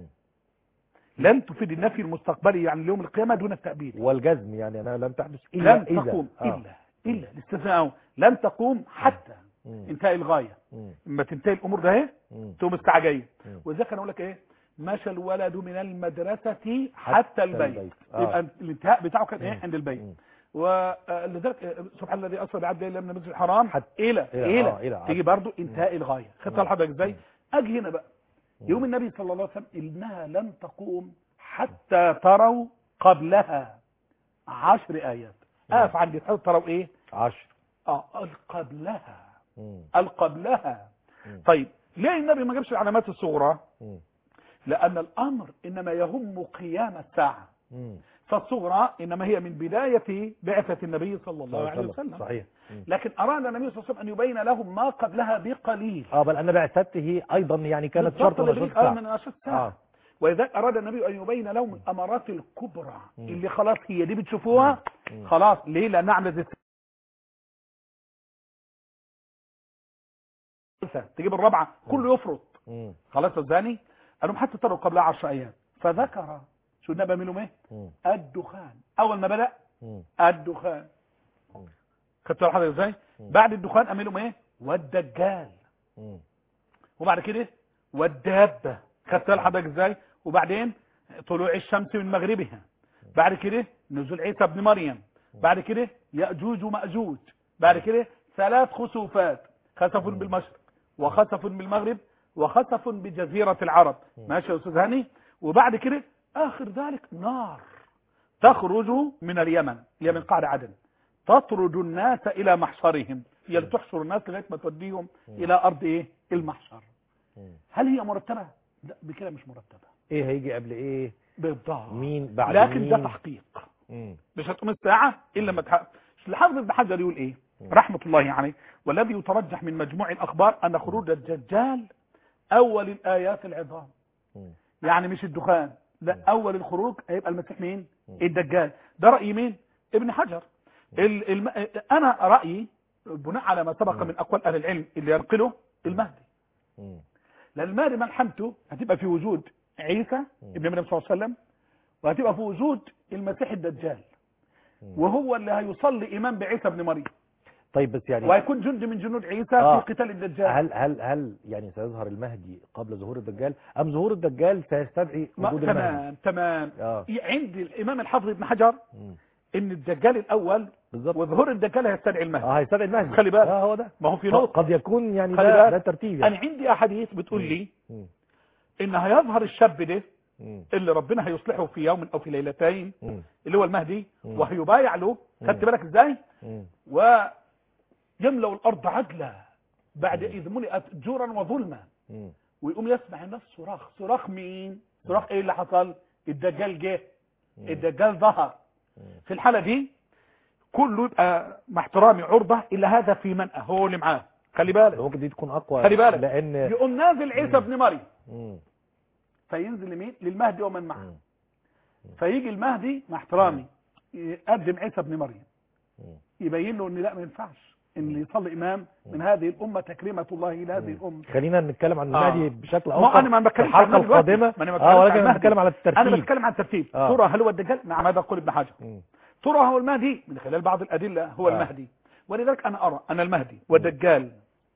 لن تفيد النفي المستقبلي يعني يوم القيامه دون التأبيد والجزم يعني انها لم تحدث الا لن إذا. تقوم آه. الا الا الاستثناء لن تقوم حتى مم. انتهاء الغايه مم. اما تنتهي الامور ده اهي مم. تقوم الساعه جايه مم. وذلك انا اقول لك ايه مشى الولد من المدرسه حتى, حتى البيت, البيت. آه. يبقى الانتهاء بتاعه كان ايه مم. عند البيت مم. ولذلك سبحان الذي اسرى بعبده الى من المسجد الحرام حتى- الى إلى- الى, آه، إلى. تيجي برضو انتهاء الغايه خدت لحضرتك ازاي مم. اجي هنا بقى يوم النبي صلى الله عليه وسلم انها لن تقوم حتى تروا قبلها عشر ايات اقف عندي حتى تروا ايه عشر اه القبلها مم. القبلها مم. طيب ليه النبي ما جابش العلامات الصغرى مم. لان الامر انما يهم قيام الساعه مم. فالصغرى انما هي من بدايه بعثه النبي صلى الله عليه وسلم صحيح مم. لكن اراد النبي صلى الله عليه وسلم ان يبين لهم ما قبلها بقليل اه بل ان بعثته ايضا يعني كانت بالضبط شرط من اللي شروط بيقال الساعه من اشد الساعه اه ولذلك اراد النبي ان يبين لهم الامارات الكبرى مم. اللي خلاص هي دي بتشوفوها مم. خلاص ليه لان عملت الثالثة تجيب الرابعه كله يفرط مم. خلاص الزاني قالوا حتى تروا قبلها 10 ايام فذكر شو النبي منهم ايه مم. الدخان اول ما بدا مم. الدخان مم. خدت حضرتك ازاي بعد الدخان املهم ايه والدجال مم. وبعد كده والدابه خدت حضرتك ازاي وبعدين طلوع الشمس من مغربها بعد كده نزول عيسى ابن مريم بعد كده ياجوج وماجوج بعد كده ثلاث خسوفات خسف بالمشرق وخسف بالمغرب وخسف بجزيره العرب ماشي يا استاذ هاني وبعد كده اخر ذلك نار تخرج من اليمن اليمن قعر عدن تطرد الناس الى محشرهم هي اللي تحشر الناس لغايه ما توديهم الى ارض ايه المحشر مم. هل هي مرتبه لا بكده مش مرتبه ايه هيجي قبل ايه بالضبط مين بعد لكن مين ده تحقيق مم. مش هتقوم الساعه الا لما تحقق الحافظ ابن حجر يقول ايه رحمه الله عليه والذي يترجح من مجموع الاخبار ان خروج الدجال اول الايات العظام مم. يعني مش الدخان لا اول الخروج هيبقى المسيح مين الدجال ده راي مين ابن حجر ال الم... انا رايي بناء على ما سبق من اقوال اهل العلم اللي ينقله المهدي مم. لان المهدي ملحمته هتبقى في وجود عيسى ابن مريم صلى الله عليه وسلم وهتبقى في وجود المسيح الدجال وهو اللي هيصلي امام بعيسى ابن مريم طيب بس يعني ويكون جند من جنود عيسى آه. في قتال الدجال هل هل هل يعني سيظهر المهدي قبل ظهور الدجال ام ظهور الدجال سيستدعي ما- وجود المهدي تمام تمام اه عند الامام الحافظ ابن حجر مم. ان الدجال الاول بالظبط وظهور الدجال هيستدعي المهدي اه هيستدعي المهدي خلي بالك. اه هو ده ما هو في نقطه قد يكون يعني خلي ده بالك. ده الترتيب يعني انا عندي احاديث بتقول مم. لي مم. ان هيظهر الشاب ده مم. اللي ربنا هيصلحه في يوم او في ليلتين مم. اللي هو المهدي مم. وهيبايع له خدت مم. بالك ازاي مم. ويملأ الارض عدلا بعد مم. اذ ملئت جورا وظلما مم. ويقوم يسمع الناس صراخ صراخ مين صراخ ايه اللي حصل الدجال جه مم. الدجال ظهر مم. في الحالة دي كله يبقى مع احترامي عرضة إلا هذا في منأى هو اللي معاه خلي بالك ممكن دي تكون اقوى خلي بالك. لان يقوم نازل عيسى ابن مريم مم. فينزل لمين للمهدي ومن معه مم. فيجي المهدي مع احترامي يقدم عيسى ابن مريم مم. يبين له ان لا ما ينفعش ان اللي يصلي امام من هذه الامه تكريمه الله لهذه مم. الامه خلينا نتكلم عن آه. المهدي بشكل ما اوسع انا ما في بتكلمش عن الحلقه المهدي دلوقتي. القادمه ما انا ما اه بتكلمش ولكن عن أنا بتكلم على انا الترتيب بتكلم عن الترتيب آه. ترى هل هو الدجال نعم هذا يقول ابن حجر مم. ترى هو المهدي من خلال بعض الادله هو آه. المهدي ولذلك انا ارى ان المهدي والدجال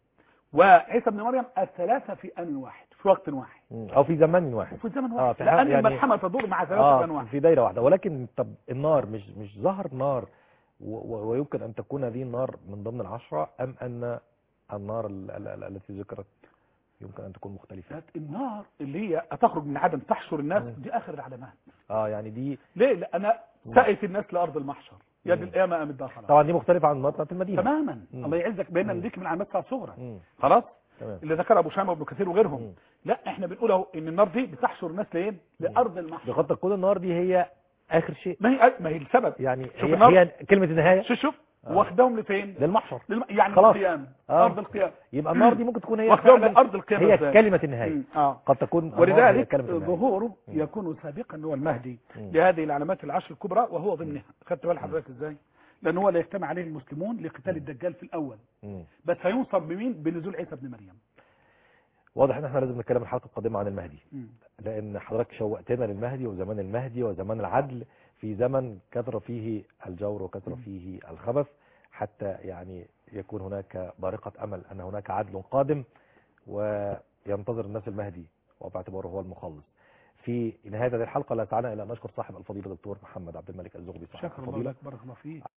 وعيسى ابن مريم الثلاثه في ان واحد في وقت واحد مم. او في زمان واحد وفي زمن آه، واحد في لان حال- يعني- الملحمه تدور مع ثلاثه اه انواع في دايره واحده ولكن طب النار مش مش ظهر نار و- و- ويمكن ان تكون هذه النار من ضمن العشره ام ان النار ال- ال- ال- التي ذكرت يمكن ان تكون مختلفه النار اللي هي تخرج من عدم تحشر الناس مم. دي اخر العلامات اه يعني دي ليه لان مم. سأت الناس لارض المحشر يد مم. القيامه قامت ده خلاص طبعا دي مختلفه عن النار بتاعت المدينه تماما مم. الله يعزك بين مم. نديك من علامات الساعه الصغرى مم. خلاص تمام اللي ذكر ابو شامه وابن كثير وغيرهم مم. لا احنا بنقول اهو ان النار دي بتحشر الناس لين لارض المحشر قد تكون النار دي هي اخر شيء ما هي ما هي السبب يعني شوف هي, النار. هي كلمه النهايه شوف شوف آه. واخدهم لفين للمحشر للم... يعني خلاص. القيامه آه. ارض القيامه يبقى النار دي ممكن تكون هي واخدهم فعلاً لارض القيامه هي إزاي؟ كلمه النهايه مم. اه قد تكون النار هي ولذلك كلمه النهايه ظهوره مم. يكون سابقا هو المهدي مم. لهذه العلامات العشر الكبرى وهو ضمنها خدت بال حضرتك ازاي لان هو لا يجتمع عليه المسلمون لقتال الدجال في الاول مم. بس هينصر بمين بنزول عيسى ابن مريم واضح ان احنا لازم نتكلم الحلقه القادمه عن المهدي مم. لان حضرتك شوقتنا للمهدي وزمان المهدي وزمان العدل في زمن كثر فيه الجور وكثر فيه الخبث حتى يعني يكون هناك بارقة امل ان هناك عدل قادم وينتظر الناس المهدي وباعتباره هو المخلص في نهاية هذه الحلقة لا تعالى إلى أن نشكر صاحب الفضيلة دكتور محمد عبد الملك الزغبي صاحب شكرا الله الفضيلة لك بارك الله فيك